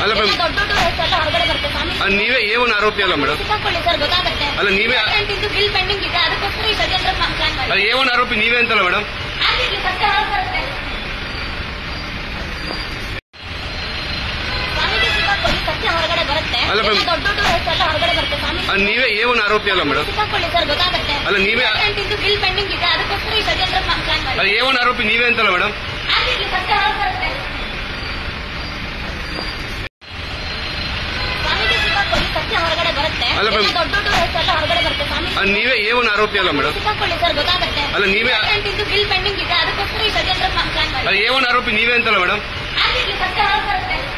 ಅಲ್ಲ ಎಲ್ಲ ಮೇಡಮ್- ದೊಡ್ಡ ದೊಡ್ಡ ಹೆಸರೆಲ್ಲ ಹೊರಗಡೆ ಬರುತ್ತೆ ಸ್ವಾಮಿ ಅಲ್ಲ, ನೀವೇ ಏ ಒನ್ ಆರೋಪಿ ಅಲ್ಲ ಮೇಡಮ್ ಸಿಕ್ಕಾಕೊಳ್ಳಿ ಸರ್ ಗೊತ್ತಾಗುತ್ತೆ ಅಲ್ಲ, ನೀವೇ- ಇದು ಬಿಲ್ ಪೆಂಡಿಂಗ್ ಇದೆ ಅದಕ್ಕೋಸ್ಕರ ಈ ಷಡ್ಯಂತ್ರ ಪ್ಲಾನ್ ಮಾಡಿ ಅಲ್ಲ ಎ ಒನ್ ಆರೋಪಿ ನೀವೇ ಅಂತಲ್ಲ ಮೇಡಮ್ ಆಗಿರ್ಲಿ ಸತ್ಯ ಹೊರಗೆ ಬರುತ್ತೆ ಸ್ವಾಮಿಗೆ ಸಿಕ್ಕಾಕೊಳ್ಳಿ ಸತ್ಯ ಹೊರಗಡೆ ಬರುತ್ತೆ ಅಲ್ಲ, ಎಲ್ಲ ಮೇಡಮ್- ದೊಡ್ಡ ದೊಡ್ಡ ಹೆಸರೆಲ್ಲ ಹೊರಗಡೆ ಬರುತ್ತೆ ಸ್ವಾಮಿ ಅಲ್ಲ, ನೀವೇ ಎ ಒನ್ ಆರೋಪಿ ಅಲ್ಲ ಮೇಡಮ್ ಸಿಕ್ಕಾಕೊಳ್ಳಿ ಸರ್ ಗೊತ್ತಾಗುತ್ತೆ ಅಲ್ಲ, ನೀವೇ- ಇದು ಬಿಲ್ ಪೆಂಡಿಂಗ್ ಇದೆ ಅದಕ್ಕೋಸ್ಕರ ಈ ಷಡ್ಯಂತ್ರ ಪ್ಲಾನ್ ಮಾಡಿ ಅಲ್ಲ ಎ ಒನ್ ಆರೋಪಿ ನೀವೇ ಅಂತಲ್ಲ ಮೇಡಮ್ ಆಗಿರ್ಲಿ ಸತ್ಯ ಹೊರಗೆ ಬರುತ್ತೆ ಸ್ವಾಮಿಗೆ ಸಿಕ್ಕಾಕೊಳ್ಳಿ ಸತ್ಯ ಹೊರಗಡೆ ಬರುತ್ತೆ ಅಲ್ಲ, ಎಲ್ಲ ಮೇಡಮ್- ದೊಡ್ಡ ದೊಡ್ಡ ಹೆಸರೆಲ್ಲ ಹೊರಗಡೆ ಬರುತ್ತೆ ಸ್ವಾಮಿ ಅಲ್ಲ, ನೀವೇ ಎ ಒನ್ ಆರೋಪಿ ಅಲ್ಲ ಮೇಡಮ್ ಸಿಕ್ಕಾಕೊಳ್ಳಿ ಸರ್ ಗೊತ್ತಾಗುತ್ತೆ ಅಲ್ಲ, ನೀವೇ- ಇದು ಬಿಲ್ ಪೆಂಡಿಂಗ್ ಇದೆ ಅದಕ್ಕೋಸ್ಕರ ಈ ಷಡ್ಯಂತ್ರ ಪ್ಲಾನ್ ಮಾಡಿ ಅಲ್ಲ ಎ ಒನ್ ಆರೋಪಿ ನೀವೇ ಅಂತಲ್ಲ ಮೇಡಮ್ ಆಗಿರ್ಲಿ ಸತ್ಯ ಹೊರಗೆ ಬರುತ್ತೆ